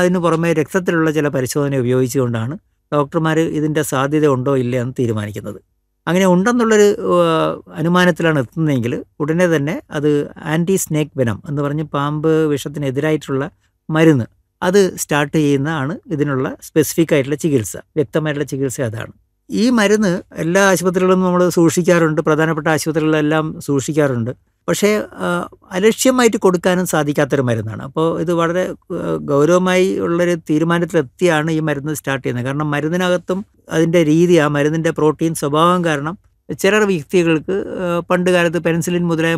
അതിന് പുറമെ രക്തത്തിലുള്ള ചില പരിശോധന ഉപയോഗിച്ചുകൊണ്ടാണ് ഡോക്ടർമാർ ഇതിൻ്റെ സാധ്യത ഉണ്ടോ ഇല്ല എന്ന് തീരുമാനിക്കുന്നത് അങ്ങനെ ഉണ്ടെന്നുള്ളൊരു ഏഹ്, അനുമാനത്തിലാണ് എത്തുന്നതെങ്കിൽ ഉടനെ തന്നെ അത് ആൻറ്റി സ്നേക്ക് വെനം എന്ന് പറഞ്ഞ് പാമ്പ് വിഷത്തിനെതിരായിട്ടുള്ള മരുന്ന് അത് സ്റ്റാർട്ട് ചെയ്യുന്നതാണ് ഇതിനുള്ള സ്പെസിഫിക് ആയിട്ടുള്ള ചികിത്സ വ്യക്തമായിട്ടുള്ള ചികിത്സ അതാണ് ഈ മരുന്ന് എല്ലാ ആശുപത്രികളിലും നമ്മൾ സൂക്ഷിക്കാറുണ്ട് പ്രധാനപ്പെട്ട ആശുപത്രികളിലെല്ലാം സൂക്ഷിക്കാറുണ്ട് പക്ഷേ ആ, അലക്ഷ്യമായിട്ട് കൊടുക്കാനും സാധിക്കാത്തൊരു മരുന്നാണ് അപ്പോൾ ഇത് വളരെ ആ, ഗൗരവമായി ഉള്ളൊരു തീരുമാനത്തിലെത്തിയാണ് ഈ മരുന്ന് സ്റ്റാർട്ട് ചെയ്യുന്നത് കാരണം മരുന്നിനകത്തും അതിൻ്റെ രീതി ആ മരുന്നിൻ്റെ പ്രോട്ടീൻ സ്വഭാവം കാരണം ചില വ്യക്തികൾക്ക് ആ, പണ്ട് കാലത്ത് പെൻസിലിൻ മുതലായ